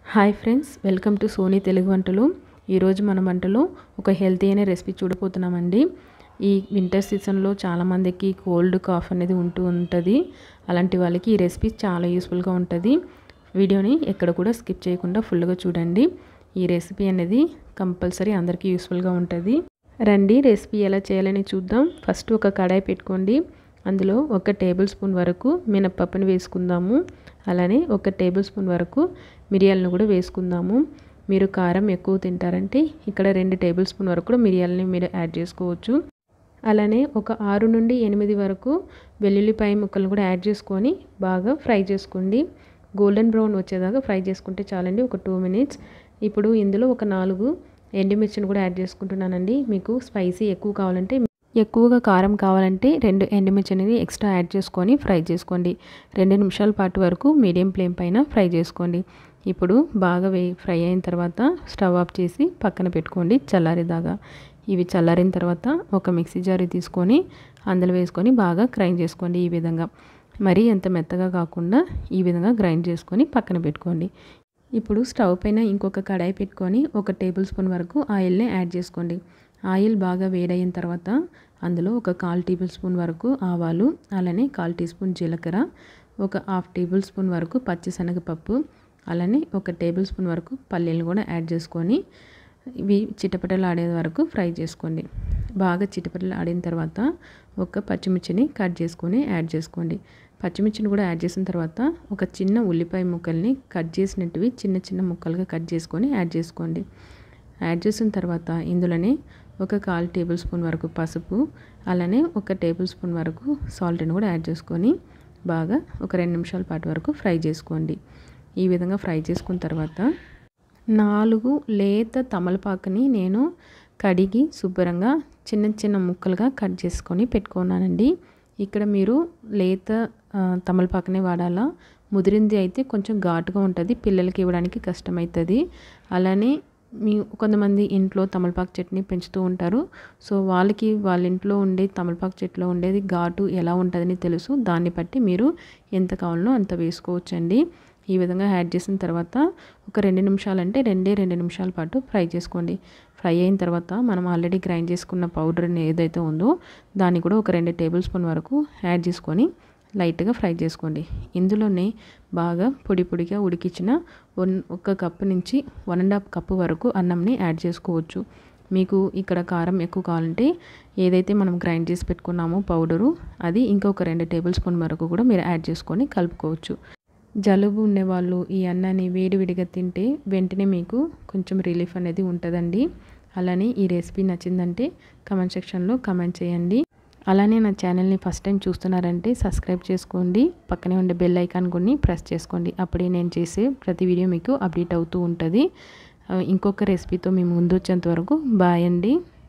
hi friends welcome to Sony Telugu వంటలు ఈరోజు మన వంటలో ఒక హెల్తీ అనే రెసిపీ చూడబోతున్నామండి ఈ వింటర్ సీజన్లో చాలామందికి కోల్డ్ కాఫ్ అనేది ఉంటూ ఉంటుంది అలాంటి వాళ్ళకి ఈ రెసిపీ చాలా యూస్ఫుల్గా ఉంటుంది వీడియోని ఎక్కడ కూడా స్కిప్ చేయకుండా ఫుల్గా చూడండి ఈ రెసిపీ అనేది కంపల్సరీ అందరికీ యూస్ఫుల్గా ఉంటుంది రండి రెసిపీ ఎలా చేయాలని చూద్దాం ఫస్ట్ ఒక కడాయి పెట్టుకోండి అందులో ఒక టేబుల్ స్పూన్ వరకు మినప్పప్పుని వేసుకుందాము అలానే ఒక టేబుల్ స్పూన్ వరకు మిరియాలను కూడా వేసుకుందాము మీరు కారం ఎక్కువ తింటారంటే ఇక్కడ రెండు టేబుల్ స్పూన్ వరకు కూడా మిరియాలని మీరు యాడ్ చేసుకోవచ్చు అలానే ఒక ఆరు నుండి ఎనిమిది వరకు వెల్లుల్లిపాయ ముక్కలను కూడా యాడ్ చేసుకొని బాగా ఫ్రై చేసుకోండి గోల్డెన్ బ్రౌన్ వచ్చేదాకా ఫ్రై చేసుకుంటే చాలండి ఒక టూ మినిట్స్ ఇప్పుడు ఇందులో ఒక నాలుగు ఎండుమిర్చిని కూడా యాడ్ చేసుకుంటున్నానండి మీకు స్పైసీ ఎక్కువ కావాలంటే ఎక్కువగా కారం కావాలంటే రెండు ఎండుమిర్చి అనేది ఎక్స్ట్రా యాడ్ చేసుకొని ఫ్రై చేసుకోండి రెండు నిమిషాల పాటు వరకు మీడియం ఫ్లేమ్ పైన ఫ్రై చేసుకోండి ఇప్పుడు బాగా వే ఫ్రై అయిన తర్వాత స్టవ్ ఆఫ్ చేసి పక్కన పెట్టుకోండి చల్లారేదాకా ఇవి చల్లారిన తర్వాత ఒక మిక్సీ జారి తీసుకొని అందులో వేసుకొని బాగా గ్రైండ్ చేసుకోండి ఈ విధంగా మరీ ఎంత మెత్తగా కాకుండా ఈ విధంగా గ్రైండ్ చేసుకొని పక్కన పెట్టుకోండి ఇప్పుడు స్టవ్ పైన ఇంకొక కడాయి పెట్టుకొని ఒక టేబుల్ స్పూన్ వరకు ఆయిల్ని యాడ్ చేసుకోండి ఆయిల్ బాగా వేడయిన తర్వాత అందులో ఒక కాల్ టేబుల్ స్పూన్ వరకు ఆవాలు అలానే కాల్ టీ స్పూన్ జీలకర్ర ఒక హాఫ్ టేబుల్ స్పూన్ వరకు పచ్చిశనగపప్పు అలానే ఒక టేబుల్ స్పూన్ వరకు పల్లీలు కూడా యాడ్ చేసుకొని ఇవి చిటపటలు ఆడే వరకు ఫ్రై చేసుకోండి బాగా చిటపటలు ఆడిన తర్వాత ఒక పచ్చిమిర్చిని కట్ చేసుకొని యాడ్ చేసుకోండి పచ్చిమిర్చిని కూడా యాడ్ చేసిన తర్వాత ఒక చిన్న ఉల్లిపాయ ముక్కల్ని కట్ చేసినట్టువి చిన్న చిన్న ముక్కలుగా కట్ చేసుకొని యాడ్ చేసుకోండి యాడ్ చేసిన తర్వాత ఇందులోనే ఒక కాల్ టేబుల్ స్పూన్ వరకు పసుపు అలానే ఒక టేబుల్ స్పూన్ వరకు సాల్ట్ని కూడా యాడ్ చేసుకొని బాగా ఒక రెండు నిమిషాల పాటు వరకు ఫ్రై చేసుకోండి ఈ విధంగా ఫ్రై చేసుకున్న తర్వాత నాలుగు లేత తమలపాకుని నేను కడిగి శుభ్రంగా చిన్న చిన్న ముక్కలుగా కట్ చేసుకొని పెట్టుకున్నానండి ఇక్కడ మీరు లేత తమలపాకునే వాడాలా ముదిరింది అయితే కొంచెం ఘాటుగా ఉంటుంది పిల్లలకి ఇవ్వడానికి కష్టమవుతుంది అలానే మీ కొంతమంది ఇంట్లో తమలపాకు చెట్టుని పెంచుతూ ఉంటారు సో వాళ్ళకి వాళ్ళ ఇంట్లో ఉండే తమలపాకు చెట్టులో ఉండేది ఘాటు ఎలా ఉంటుందని తెలుసు దాన్ని బట్టి మీరు ఎంత కావాలనో అంత వేసుకోవచ్చండి ఈ విధంగా యాడ్ చేసిన తర్వాత ఒక రెండు నిమిషాలు అంటే రెండే రెండు నిమిషాల పాటు ఫ్రై చేసుకోండి ఫ్రై అయిన తర్వాత మనం ఆల్రెడీ గ్రైండ్ చేసుకున్న పౌడర్ ఏదైతే ఉందో దాన్ని కూడా ఒక రెండు టేబుల్ స్పూన్ వరకు యాడ్ చేసుకొని లైట్గా ఫ్రై చేసుకోండి ఇందులోనే బాగా పొడి పొడిగా ఉడికించిన వన్ ఒక కప్పు నుంచి వన్ అండ్ హాఫ్ కప్పు వరకు అన్నంని యాడ్ చేసుకోవచ్చు మీకు ఇక్కడ కారం ఎక్కువ కావాలంటే ఏదైతే మనం గ్రైండ్ చేసి పెట్టుకున్నామో పౌడరు అది ఇంకొక రెండు టేబుల్ స్పూన్ వరకు కూడా మీరు యాడ్ చేసుకొని కలుపుకోవచ్చు జలుబు ఉండేవాళ్ళు ఈ అన్నాన్ని వేడివిడిగా తింటే వెంటనే మీకు కొంచెం రిలీఫ్ అనేది ఉంటుందండి అలానే ఈ రెసిపీ నచ్చిందంటే కమెంట్ సెక్షన్లో కమెంట్ చేయండి అలానే నా ఛానల్ని ఫస్ట్ టైం చూస్తున్నారంటే సబ్స్క్రైబ్ చేసుకోండి పక్కనే ఉండే బెల్ ఐకాన్ కొన్ని ప్రెస్ చేసుకోండి అప్పుడే నేను చేసే ప్రతి వీడియో మీకు అప్డేట్ అవుతూ ఉంటుంది ఇంకొక రెసిపీతో మేము ముందు వచ్చేంత వరకు బాయ్ అండి